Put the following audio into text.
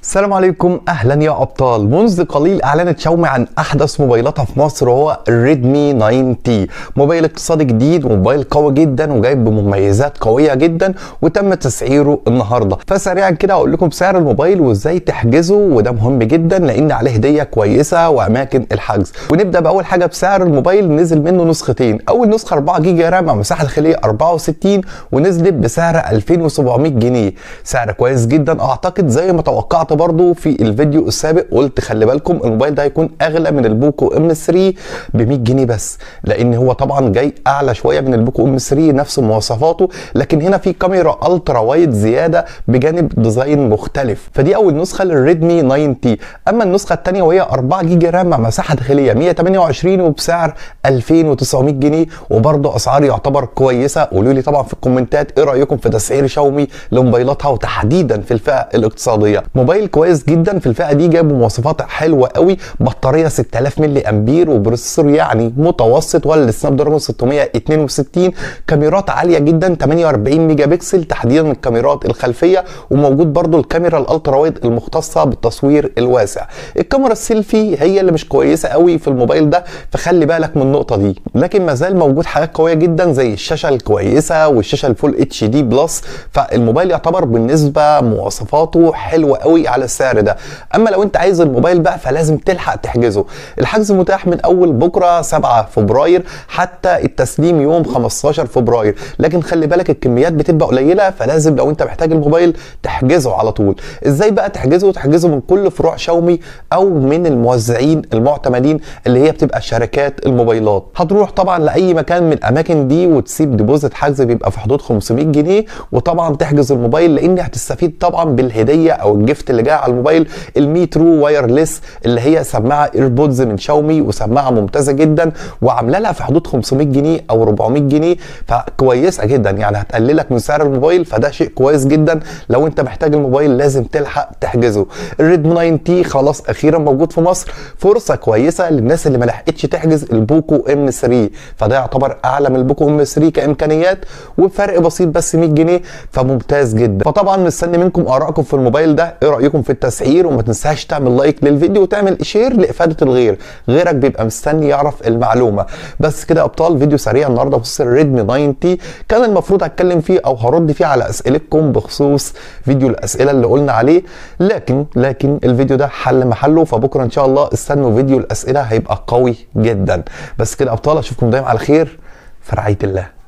السلام عليكم اهلا يا ابطال منذ قليل اعلنت شاومي عن احدث موبايلاتها في مصر وهو الريدمي 9 تي موبايل اقتصادي جديد وموبايل قوي جدا وجايب بمميزات قويه جدا وتم تسعيره النهارده فسريعا كده هقول لكم سعر الموبايل وازاي تحجزه وده مهم جدا لان عليه هديه كويسه واماكن الحجز ونبدا باول حاجه بسعر الموبايل نزل منه نسختين اول نسخه 4 جيجا رام مع مساحه داخليه 64 ونزلت بسعر 2700 جنيه سعر كويس جدا اعتقد زي ما توقعت برضو في الفيديو السابق قلت خلي بالكم الموبايل ده هيكون اغلى من البوكو ام 3 ب 100 جنيه بس لان هو طبعا جاي اعلى شويه من البوكو ام 3 نفس مواصفاته لكن هنا في كاميرا الترا وايد زياده بجانب ديزاين مختلف فدي اول نسخه للريدمي 9 تي اما النسخه الثانيه وهي 4 جيجا رام مع مساحه داخليه 128 وبسعر 2900 جنيه وبرضه اسعار يعتبر كويسه قولوا لي طبعا في الكومنتات ايه رايكم في تسعير شاومي لموبايلاتها وتحديدا في الفئه الاقتصاديه موبايل كويس جدا في الفئه دي جاب مواصفات حلوه قوي بطاريه 6000 ملي امبير وبروسيسور يعني متوسط ولا سناب دراجون 662 كاميرات عاليه جدا 48 ميجا بكسل تحديدا الكاميرات الخلفيه وموجود برضو الكاميرا الالترا وايد المختصه بالتصوير الواسع الكاميرا السيلفي هي اللي مش كويسه قوي في الموبايل ده فخلي بالك من النقطه دي لكن ما زال موجود حاجات قويه جدا زي الشاشه الكويسه والشاشه الفول اتش دي بلس فالموبايل يعتبر بالنسبه مواصفاته حلوه قوي على السعر ده اما لو انت عايز الموبايل بقى فلازم تلحق تحجزه الحجز متاح من اول بكره 7 فبراير حتى التسليم يوم 15 فبراير لكن خلي بالك الكميات بتبقى قليله فلازم لو انت محتاج الموبايل تحجزه على طول ازاي بقى تحجزه تحجزه من كل فروع شاومي او من الموزعين المعتمدين اللي هي بتبقى شركات الموبايلات هتروح طبعا لاي مكان من الاماكن دي وتسيب ديبوزيت حجز بيبقى في حدود 500 جنيه وطبعا تحجز الموبايل لان هتستفيد طبعا بالهديه او الجفت اللي جاي على الموبايل المي ترو وايرلس اللي هي سماعه ايربودز من شاومي وسماعه ممتازه جدا وعامله لها في حدود 500 جنيه او 400 جنيه فكويسه جدا يعني هتقللك من سعر الموبايل فده شيء كويس جدا لو انت محتاج الموبايل لازم تلحق تحجزه الريدمي 9 تي خلاص اخيرا موجود في مصر فرصه كويسه للناس اللي ما لحقتش تحجز البوكو ام 3 فده يعتبر اعلى من البوكو ام 3 كامكانيات وبفرق بسيط بس 100 جنيه فممتاز جدا فطبعا مستني منكم ارائكم في الموبايل ده ايه رايكم في التسعير وما تنساش تعمل لايك للفيديو وتعمل شير لافاده الغير غيرك بيبقى مستني يعرف المعلومه بس كده يا ابطال فيديو سريع النهارده بخصوص الريدمي 9 تي كان المفروض اتكلم فيه او هرد فيه على اسئلتكم بخصوص فيديو الاسئله اللي قلنا عليه لكن لكن الفيديو ده حل محله فبكره ان شاء الله استنوا فيديو الاسئله هيبقى قوي جدا بس كده يا ابطال اشوفكم دايما على خير في رعايه الله